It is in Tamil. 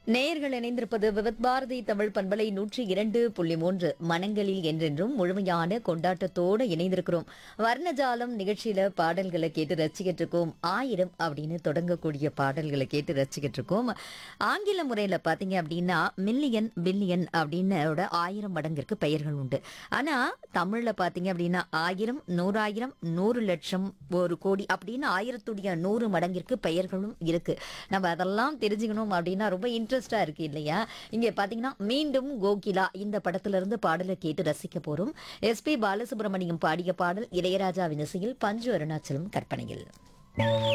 நேயர்கள் இணைந்திருப்பது விவத் பாரதி தமிழ் பண்பலை நூற்றி இரண்டு புள்ளி மூன்று மனங்களில் என்றென்றும் முழுமையான கொண்டாட்டத்தோடு இணைந்திருக்கிறோம் வர்ணஜாலம் நிகழ்ச்சியில பாடல்களை கேட்டு ரசிக்கிட்டு இருக்கோம் ஆயிரம் அப்படின்னு தொடங்கக்கூடிய பாடல்களை கேட்டு ரசிக்கிட்டு இருக்கோம் ஆங்கில முறையில பாத்தீங்க அப்படின்னா மில்லியன் பில்லியன் அப்படின்னு ஆயிரம் மடங்கிற்கு பெயர்கள் உண்டு ஆனா தமிழ்ல பாத்தீங்க அப்படின்னா ஆயிரம் நூறாயிரம் நூறு லட்சம் ஒரு கோடி அப்படின்னு ஆயிரத்துடைய நூறு மடங்கிற்கு பெயர்களும் இருக்கு நம்ம அதெல்லாம் தெரிஞ்சுக்கணும் அப்படின்னா ரொம்ப இன்ட்ரெஸ்டா இருக்கு இல்லையா இங்க பாத்தீங்கன்னா மீண்டும் கோகிலா இந்த படத்துல இருந்து பாடலை கேட்டு ரசிக்க போறோம் எஸ்பி பாலசுப்ரமணியம் பாடிய பாடல் இளையராஜாவின் இசையில் பஞ்சு அருணாச்சலம் கற்பனையில்